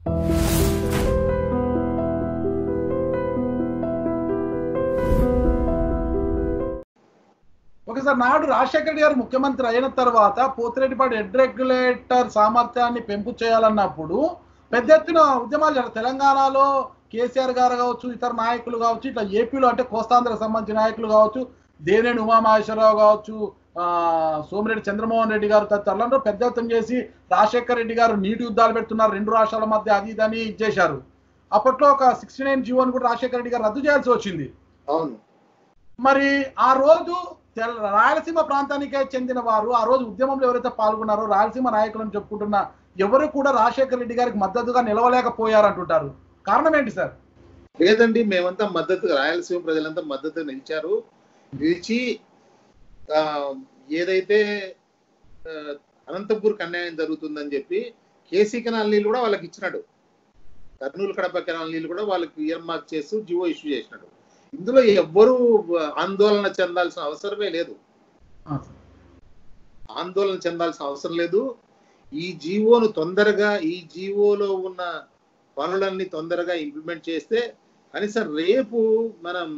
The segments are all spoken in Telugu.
ఒకసారి నాడు రాజశేఖర రెడ్డి గారు ముఖ్యమంత్రి అయిన తర్వాత పోతిరెడ్డిపాటి హెడ్ రెగ్యులేటర్ సామర్థ్యాన్ని పెంపు చేయాలన్నప్పుడు పెద్ద ఎత్తున ఉద్యమాలు జరిగాయి. తెలంగాణలో కేసీఆర్ గారు కావచ్చు ఇతర నాయకులు కావచ్చు ఇట్లా ఏపీలో అంటే కోస్తాంధ్రకు సంబంధించిన నాయకులు కావచ్చు దేనేని ఉమామహేశ్వరరావు కావచ్చు ఆ, సోమిరెడ్డి చంద్రమోహన్ రెడ్డి గారు తదితరులందరూ పెద్ద ఎత్తున చేసి రాజశేఖర రెడ్డి గారు నీటి యుద్ధాలు పెడుతున్నారు రెండు రాష్ట్రాల మధ్య అది ఇదని ఇచ్చేశారు అప్పట్లో ఒక సిక్స్టీ నైన్ జీవోని కూడా రాజశేఖర రెడ్డి గారు రద్దు చేయాల్సి వచ్చింది అవును మరి ఆ రోజు తెల- రాయలసీమ ప్రాంతానికే చెందిన వారు ఆ రోజు ఉద్యమంలో ఎవరైతే పాల్గొన్నారో రాయలసీమ నాయకులను చెప్పుకుంటున్న ఎవరు కూడా రాజశేఖర రెడ్డి గారికి మద్దతుగా నిలవలేకపోయారు అంటుంటారు కారణం ఏంటి సార్ లేదండి మేమంతా మద్దతు రాయలసీమ ప్రజలంతా మద్దతు నిలిచారు నిలిచి ఆ, ఏదైతే ఆ, అనంతపూర్కి అన్యాయం జరుగుతుందని చెప్పి కేసీ కెనాల్ నీళ్ళు కూడా వాళ్ళకి ఇచ్చినాడు కర్నూలు కడప కెనాల్ నీళ్ళు కూడా వాళ్ళకి ఇయర్ మార్క్ చేస్తూ జివో ఇష్యూ చేసినాడు ఇందులో ఎవ్వరూ ఆందోళన చెందాల్సిన అవసరమే లేదు ఆందోళన చెందాల్సిన అవసరం లేదు ఈ జీవోను తొందరగా ఈ జీవోలో ఉన్న పనులన్నీ తొందరగా ఇంప్లిమెంట్ చేస్తే కనీసం రేపు మనం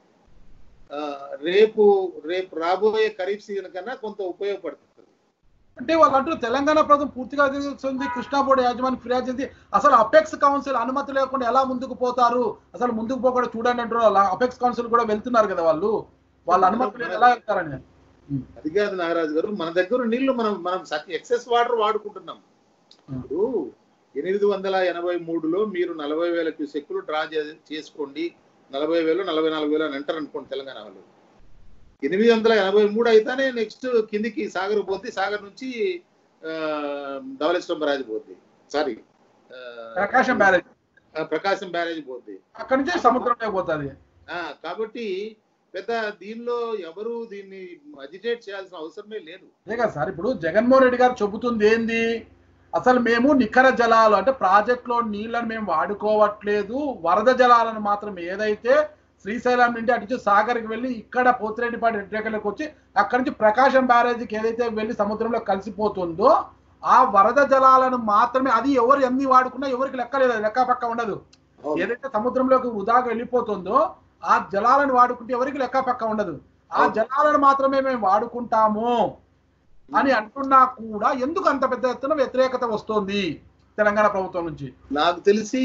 ఆ, రేపు రేపు రాబోయే ఖరీఫ్ సీజన్ కన్నా కొంత ఉపయోగపడుతుంది అంటే వాళ్ళు అంటూ తెలంగాణ ప్రభుత్వం పూర్తిగా తెలుస్తుంది కృష్ణా బోర్డు యాజమాన్యం ఫిర్యాదు చేసి అసలు అపెక్స్ కౌన్సిల్ అనుమతి లేకుండా ఎలా ముందుకు పోతారు అసలు ముందుకు పోకుండా చూడండి అంటున్నారు అపెక్స్ కౌన్సిల్ కూడా వెళ్తున్నారు కదా వాళ్ళు వాళ్ళ అనుమతి లేదు ఎలా వెళ్తారని అది కాదు నాగరాజు గారు మన దగ్గర నీళ్లు మనం మనం ఎక్సెస్ వాటర్ వాడుకుంటున్నాం ఇప్పుడు ఎనిమిది వందల ఎనభై మూడులో మీరు నలభై వేల క్యూసెక్కులు డ్రా చే- చేసుకోండి నలభై వేలు నలభై నాలుగు వేలు అని అంటారు అనుకోండి తెలంగాణ వాళ్ళు ఎనిమిది వందల ఎనభై మూడు అయితేనే నెక్స్ట్ కిందికి సాగర్ పోద్ది సాగర్ నుంచి ఆ, ధవళేశ్వరం బ్యారేజ్ పోద్ది సారీ ఆ, ప్రకాశం బ్యారేజ్ ఆ, ప్రకాశం బ్యారేజ్ పోద్ది అక్కడి నుంచి సముద్రంలో పోతుంది ఆ, కాబట్టి పెద్ద దీనిలో ఎవరు దీన్ని అజిటేట్ చేయాల్సిన అవసరమే లేదు అదే కదా సార్ ఇప్పుడు జగన్మోహన్ రెడ్డి గారు చెబుతుంది ఏంది అసలు మేము నికర జలాలు అంటే ప్రాజెక్టులో నీళ్ళని మేము వాడుకోవట్లేదు వరద జలాలను మాత్రం ఏదైతే శ్రీశైలం నుండి అటు నుంచి సాగర్కి వెళ్ళి ఇక్కడ పోతిరెడ్డిపాటి రెడ్డికి వచ్చి అక్కడి నుంచి ప్రకాశం బ్యారేజీకి ఏదైతే వెళ్ళి సముద్రంలో కలిసిపోతుందో ఆ వరద జలాలను మాత్రమే అది ఎవరు ఎన్ని వాడుకున్నా ఎవరికి లెక్కలేదు లెక్క పక్క ఉండదు అవును. ఏదైతే సముద్రంలోకి వృధాగా వెళ్ళిపోతుందో ఆ జలాలను వాడుకుంటే ఎవరికి లెక్క పక్క ఉండదు ఆ అవును. జలాలను మాత్రమే మేము వాడుకుంటాము అని అంటున్నా కూడా ఎందుకు అంత పెద్ద ఎత్తున వ్యతిరేకత వస్తోంది తెలంగాణ ప్రభుత్వం నుంచి నాకు తెలిసి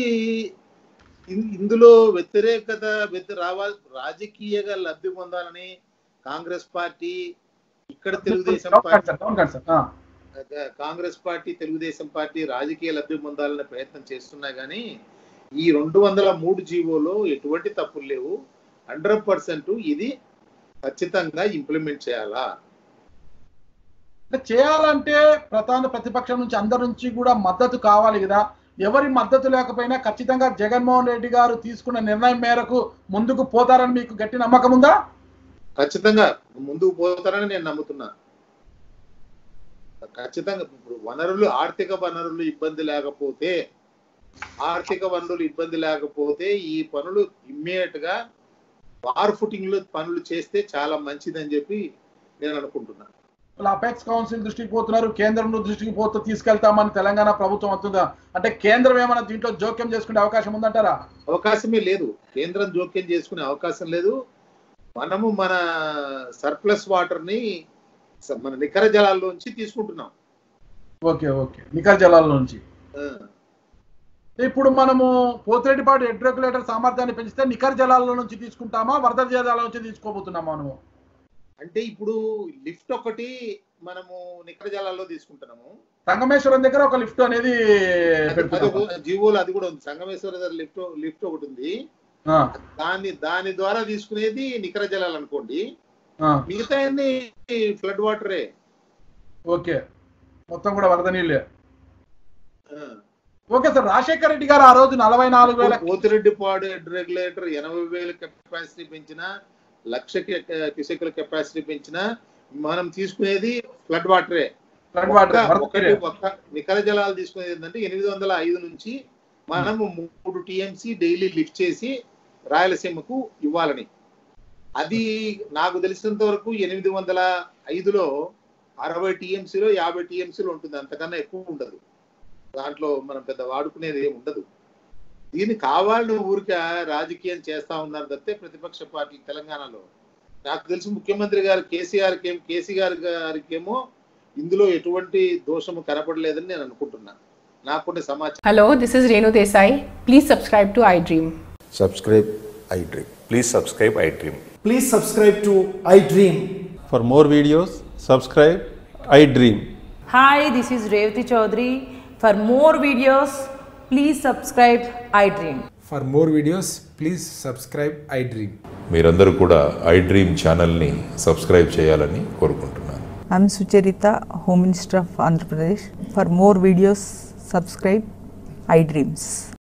ఇన్- ఇందులో వ్యతిరేకత వ్యతి రావాలి రాజకీయంగా లబ్ధి పొందాలని కాంగ్రెస్ పార్టీ ఇక్కడ తెలుగుదేశం అవును పార్టీ సార్, అవును కదా సార్. ఆ, కాంగ్రెస్ పార్టీ తెలుగుదేశం పార్టీ రాజకీయ లబ్ధి పొందాలనే ప్రయత్నం చేస్తున్నాయి కానీ ఈ రెండు వందల మూడు జీవోలో ఎటువంటి తప్పులు లేవు హండ్రెడ్ పర్సెంట్ ఇది ఖచ్చితంగా ఇంప్లిమెంట్ చేయాలా అంటే చేయాలంటే ప్రధాన ప్రతిపక్షం నుంచి అందరి నుంచి కూడా మద్దతు కావాలి కదా ఎవరి మద్దతు లేకపోయినా ఖచ్చితంగా జగన్మోహన్ రెడ్డి గారు తీసుకున్న నిర్ణయం మేరకు ముందుకు పోతారని మీకు గట్టి నమ్మకం ఉందా ఖచ్చితంగా ముందుకు పోతారని నేను నమ్ముతున్నా ఖచ్చితంగా ఇప్పుడు వనరులు ఆర్థిక వనరులు ఇబ్బంది లేకపోతే ఆర్థిక వనరులు ఇబ్బంది లేకపోతే ఈ పనులు ఇమ్మీడియట్ గా వార్ ఫుటింగ్ లో పనులు చేస్తే చాలా మంచిదని చెప్పి నేను అనుకుంటున్నా వాళ్ళు అపెక్స్ కౌన్సిల్ దృష్టికి పోతున్నారు కేంద్రం దృష్టికి పోతూ తీసుకెళ్తామని తెలంగాణ ప్రభుత్వం అంటుందా అంటే కేంద్రం ఏమైనా దీంట్లో జోక్యం చేసుకునే అవకాశం ఉందంటారా అవకాశమే లేదు కేంద్రం జోక్యం చేసుకునే అవకాశం లేదు మనము మన సర్ప్లస్ వాటర్ ని స- మన నికర జలాల్లోంచి తీసుకుంటున్నాం ఓకే ఓకే నికర జలాల నుంచి ఆ, ఇప్పుడు మనము పోతిరెడ్డిపాటి హెడ్ రెగ్యులేటర్ సామర్థ్యాన్ని పెంచితే నికర జలాల నుంచి తీసుకుంటామా వరద జలాల నుంచి తీసుకోబోతున్నామా మనము అంటే ఇప్పుడు లిఫ్ట్ ఒకటి మనము నికర జలాల్లో తీసుకుంటున్నాము సంగమేశ్వరం దగ్గర ఒక లిఫ్ట్ అనేది అది- అది పెడుతున్నాము ఒక- జీవోలో అది కూడా ఉంది సంగమేశ్వర దగ్గర లిఫ్ట్ లిఫ్ట్ ఒకటి ఉంది ఆ, దాన్ని దాని ద్వారా తీసుకునేది నికర జలాలు అనుకోండి ఆ, మిగతా ఫ్లడ్ వాటరే ఓకే మొత్తం కూడా వరద నీళ్ళే ఆ. ఓకే సార్ రాజశేఖర రెడ్డి గారు ఆ రోజు నలభై నాలుగు వేల పోతిరెడ్డి పాడు హెడ్ రెగ్యులేటర్ ఎనభై వేల కెపాసిటీ పెంచిన లక్ష క్యూసెక్ల కెపాసిటీ పెంచిన మనం తీసుకునేది ఫ్లడ్ వాటరే ఫ్లడ్ వాటర్ ఒక్క- వరద ఒకటి నీళ్ళే. ఒక్క నికర జలాలు తీసుకునేది ఏంటంటే ఎనిమిది వందల ఐదు నుంచి మనము మూడు టీఎంసీ డైలీ లిఫ్ట్ చేసి రాయలసీమకు ఇవ్వాలని అది నాకు తెలిసినంత వరకు ఎనిమిది వందల ఐదులో అరవై టీఎంసీలో యాభై టీఎంసీలో ఉంటుంది అంతకన్నా ఎక్కువ ఉండదు దాంట్లో మనం పెద్ద వాడుకునేది ఏమి ఉండదు దీన్ని కావాలని ఊరికే రాజకీయం చేస్తా ఉన్నారు తప్పితే ప్రతిపక్ష పార్టీలు తెలంగాణలో నాకు తెలిసి ముఖ్యమంత్రి గారు కేసీఆర్ కేం కేసీఆర్ గారికేమో ఇందులో ఎటువంటి దోషము కనపడలేదని నేను అనుకుంటున్నాను నాకుండే సమాచారం Hello, this is Renu Desai. Please subscribe to iDream. subscribe iDream. Please subscribe iDream. Please subscribe to iDream. For more videos, subscribe I Dream. Hi, this is Revati Chaudhary. For more videos, please subscribe iDream. For more videos, please subscribe iDream. మీరందరూ కూడా iDream ఛానల్ని సబ్స్క్రైబ్ చేయాలని కోరుకుంటున్నాను I'm Sucharita, Home Minister of Andhra Pradesh. For more videos, subscribe iDreams.